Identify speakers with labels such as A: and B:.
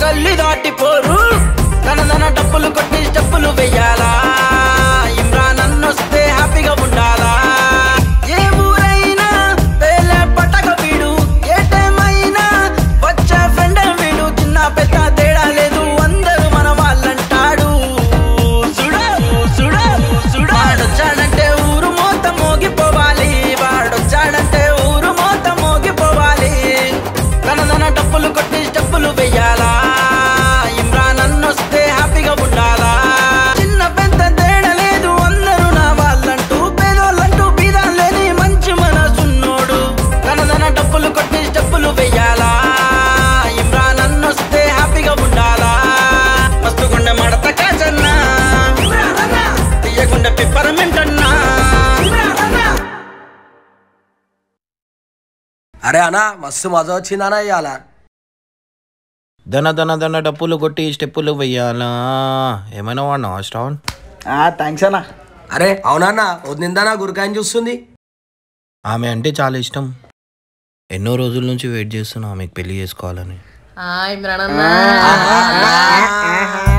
A: గల్లి దాటిపోరు తన తన డప్పులు కొట్టి స్టెప్పులు వెయ్యాలా ఇమ్రాన్ అన్నొస్తే హ్యాపీగా ఉండాలా ఏ ఊరైనా పేలే పట్టక వీడు ఏ టైం అయినా వచ్చే ఫ్రెండ్ వీడు చిన్న పెద్ద తేడా లేదు అందరూ మన వాళ్ళంటాడు సుడా సుడా సుడా వాడొచ్చాడంటే ఊరు మొత్తం మోగిపోవాలి వాడొచ్చాడంటే ఊరు మొత్తం మోగిపోవాలి తన తన డప్పులు కొట్టి స్టెప్పులు వెయ్యాలా ఇమ్రాన్ అన్నొస్తే హ్యాపీగా ఉండాలా చిన్న పెద్ద తేడా లేదు అందరూ నా వాళ్ళంటూ పేదోళ్ళంటూ బీదాలు లేని మంచి మనసున్నోడు తన తన డప్పులు కొట్టి స్టెప్పులు వెయ్యాలా ఇమ్రాన్ అన్నొస్తే హ్యాపీగా ఉండాలా మస్తు గుండె మడత కాజన్నా తీయకుండా పిప్పరమెంట్ అన్నా
B: అరే అన్నా మస్తు మజా వచ్చిందనా ఇవాళ
C: దన దన దన డప్పులు కొట్టి స్టెప్పులు వెయ్యాలా ఏమైనా వాడినా స్టాన్
D: థ్యాంక్స్ అన్న
B: అరే అవునన్నా వదిందనా గురికాయని చూస్తుంది
C: ఆమె అంటే చాలా ఇష్టం ఎన్నో రోజుల నుంచి వెయిట్ చేస్తున్నా ఆమెకు పెళ్లి చేసుకోవాలని
E: ఆ ఇమ్రాన్ అన్న
B: ఆహా,